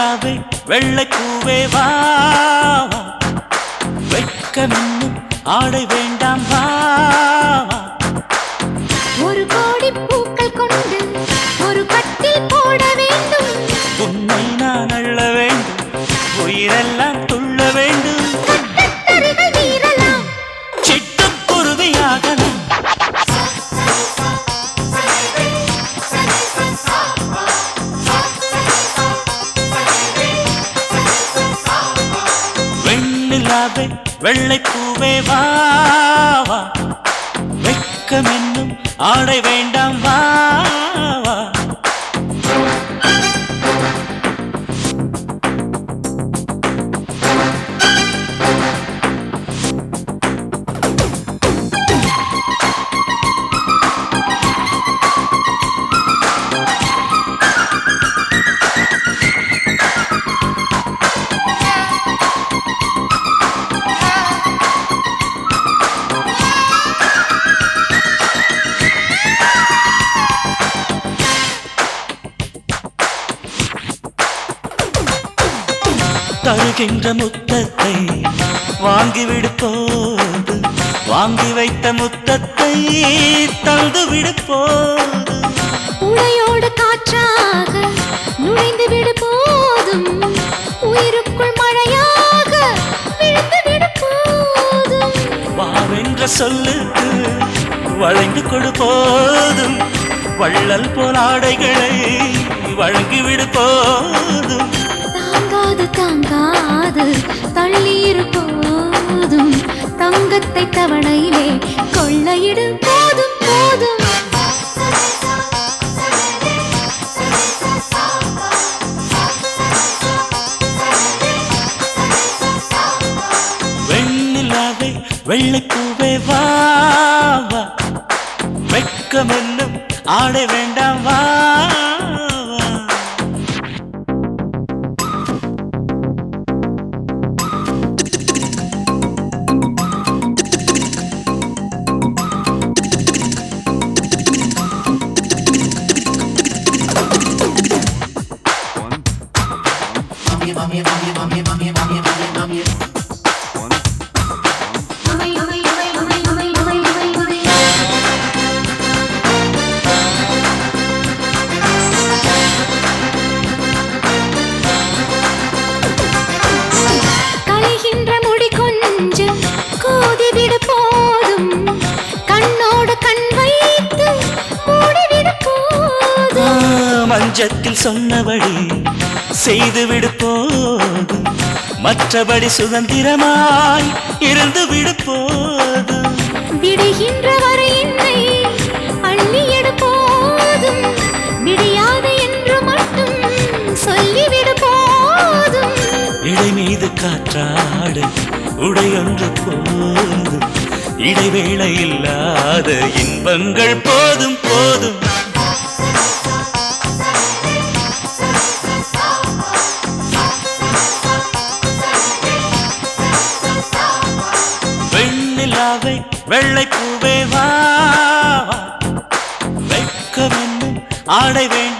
வெண்ணிலாவே வெள்ளை பூவே வா வா. வெட்கமென்னும் ஆடை வேண்டாம் வா வா. ஒரு கோடி பூக்கள் கொண்டு ஒரு கட்டில் போட வேண்டும் உன்னை நான் அள்ள வேண்டும் உயிரெல்லாம் துள்ள வேண்டும் கட்டத்தறிகள் மீறலாம் சிட்டுக்குருவியாகலாம் வெண்ணிலாவே வெள்ளை பூவே வா வா. வெட்கமென்னும் ஆடை வேண்டாம் வா வா. தருகின்ற முத்தத்தை வாங்கிவிடு போது வாங்கி வைத்த முத்தத்தை தந்துவிடு போது உடையோடு காற்றாக நுழைந்து விடு போதும் உயிருக்குள் மழையாக விழுந்து விடு போதும் வாவென்ற சொல்லுக்கு வளைந்து கொடு போதும் வள்ளல் போல் ஆடைகளை வழங்கிவிடு போதும் தாங்காது தாங்காது தள்ளீர் போதும் தங்கத்தை தவணையிலே கொள்ளையிடு போதும் போதும் வெண்ணிலாவே வெள்ளைப்பூவே வா வா வெட்கமென்னும் ஆடை வேண்டாம் வா வா. களைகின்ற முடி கொஞ்சம் கோதிவிடு போதும் கண்ணோடு கண் வைத்து மூடிவிடு போதும் ஆ, மஞ்சத்தில் சொன்னபடி செய்துவிடு போதும் மற்றபடி சுதந்திரமாய் இருந்து விடு போதும் விடுகின்ற வரை என்னை அள்ளியடு போதும் விடியாது என்று மட்டும் சொல்லிவிடு போதும் இடை மீது காற்றாடு உடையொன்று போதும் இடைவேளை இல்லாத இன்பங்கள் போதும் போதும் வெண்ணிலாவை வெள்ளை பூவே வா வா. வெட்கமென்னும் ஆடை வேண்டும்